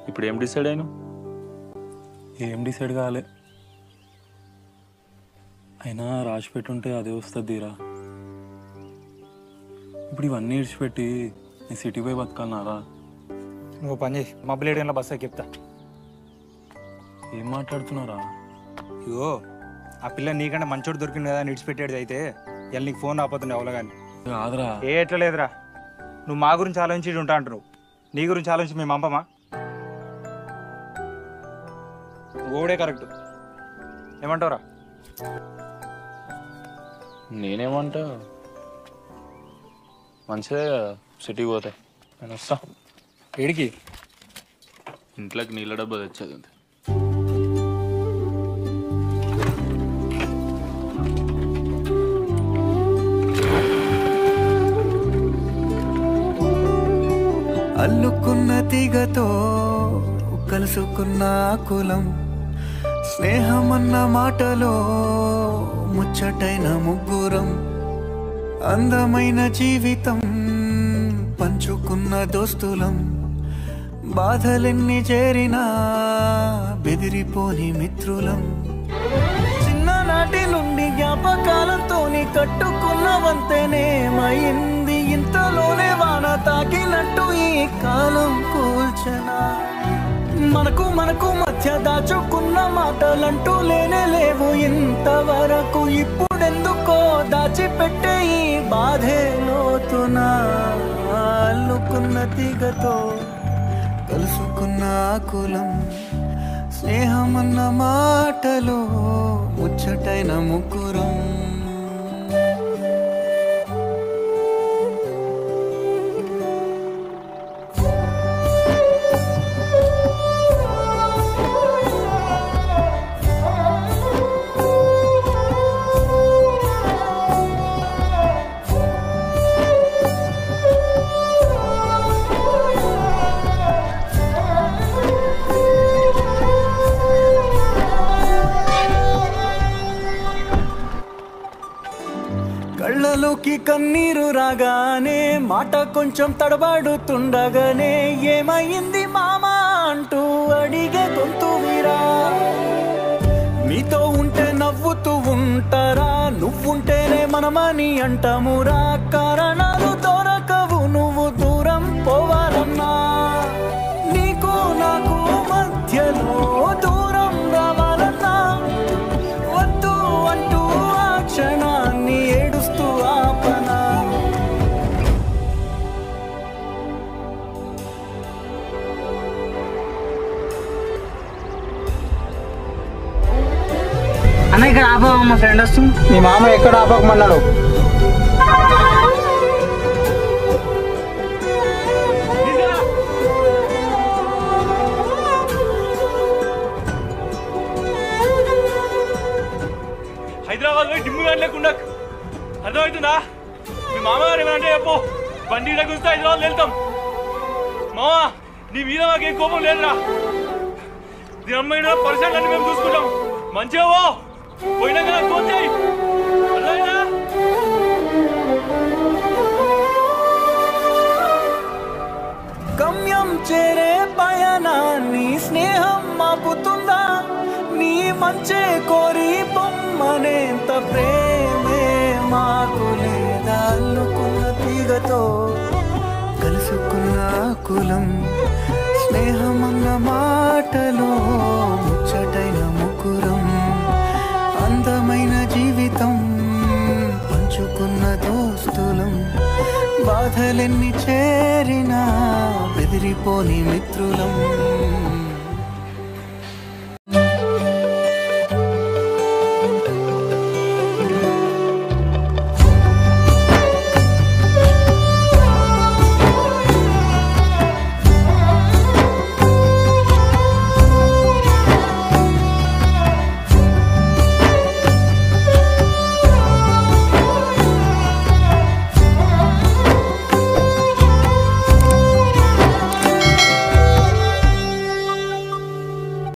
ఇప్పుడు ఏం డిసైడ్ అయినా ఏం డిసైడ్ కాలే అయినా రాసి పెట్టుంటే అదే వస్తుంది తీరా ఇప్పుడు ఇవన్నీ ఇడిచిపెట్టి నేను సిటీ పోయి బతకాలన్నారా నువ్వు పని చేసి మా బ్లేడ్ బస్ ఎక్కి చెప్తా ఏం మాట్లాడుతున్నారా ఇగో ఆ పిల్ల నీకంటే మంచోడు దొరికింది కదా అని ఇడిచిపెట్టేది అయితే ఇలా నీకు ఫోన్ రాపోతుంది ఎవరు కానీ కాదురా ఏ ఎట్లా లేదురా నువ్వు మా గురించి ఆలోచించి ఈడు ఉంటా అంటున్నావు నీ గురించి ఆలోచించి మేము పంపమా ఓడే కరెక్ట్ ఏమంటావురా నేనేమంటా మంచిదే కదా సిటీకి పోతే నేను వస్తా ఏడికి ఇంట్లోకి నీళ్ళ డబ్బా తెచ్చేది ఉంది అల్లుకున్న తీగతో కలుసుకున్న కులం స్నేహమన్న మాటలో ముచ్చటైన ముగ్గురం అందమైన జీవితం పంచుకున్న దోస్తులం బాధలెన్ని చేరినా బెదిరిపోని మిత్రులం చిన్ననాటి నుండి జ్ఞాపకాలతోని కట్టుకున్న వంతెనేమైంది ఇంతలోనే వాన తాకినట్టు ఈ కాలం కూల్చనా మనకు మనకు మధ్య దాచుకున్న మాటలంటూ లేనే లేవు ఇంతవరకు ఇప్పుడెందుకో దాచిపెట్టే ఈ బాధే లోతున అల్లుకున్న తీగతో కలుసుకున్న కులం స్నేహమన్న మాటలో ముచ్చటైన ముగ్గురం కళ్ళలోకి కన్నీరు రాగానే మాట కొంచెం తడబడుతుండగానే ఏమైంది మామా అంటూ అడిగే గొంతు వీరా మీతో ఉంటే నవ్వుతూ ఉంటారా నువ్వుంటేనే మనమని అంటామురా కారణాలు దొరకవు నువ్వు దూరం పోవాలన్నా నీకు నాకు మధ్యలో దూరం రావాలన్నా వద్దు అంటూ ఆ క్షణాన్ని ఏడుస్తూ ఆపనా అన్న ఇక్కడ ఆపా మా ఫ్రెండ్ వస్తుంది మీ మామ ఎక్కడ ఆపకమన్నాడు హైదరాబాద్ పోయి డిమ్ము గాని లేకుండా అర్థమవుతుందా మీ మామగారు ఏమంటే చెప్పు బండి ఈడ గుస్తే హైదరాబాద్ వెళ్తాం మామా నీ మీద మాకేం కోపం లేదురా దీని అమ్మాయి పర్సెంట్ అన్ని మేము చూసుకుంటాం మంచిగా పో పోయినా కదా ఫోన్ చేయి అర్థమైందా గమ్యం చేరే పయనాన్ని స్నేహం మాపుతుందా నీ మంచే కోరి బొమ్మనేంత ప్రేమే మాకు లేదా అల్లుకున్న తీగతో కలుసుకున్న కులం స్నేహమన్న మాటలో ముచ్చటైన ముగ్గురం అందమైన జీవితం పంచుకున్న దోస్తులం బాధలెన్ని చేరినా బెదిరిపోని మిత్రులం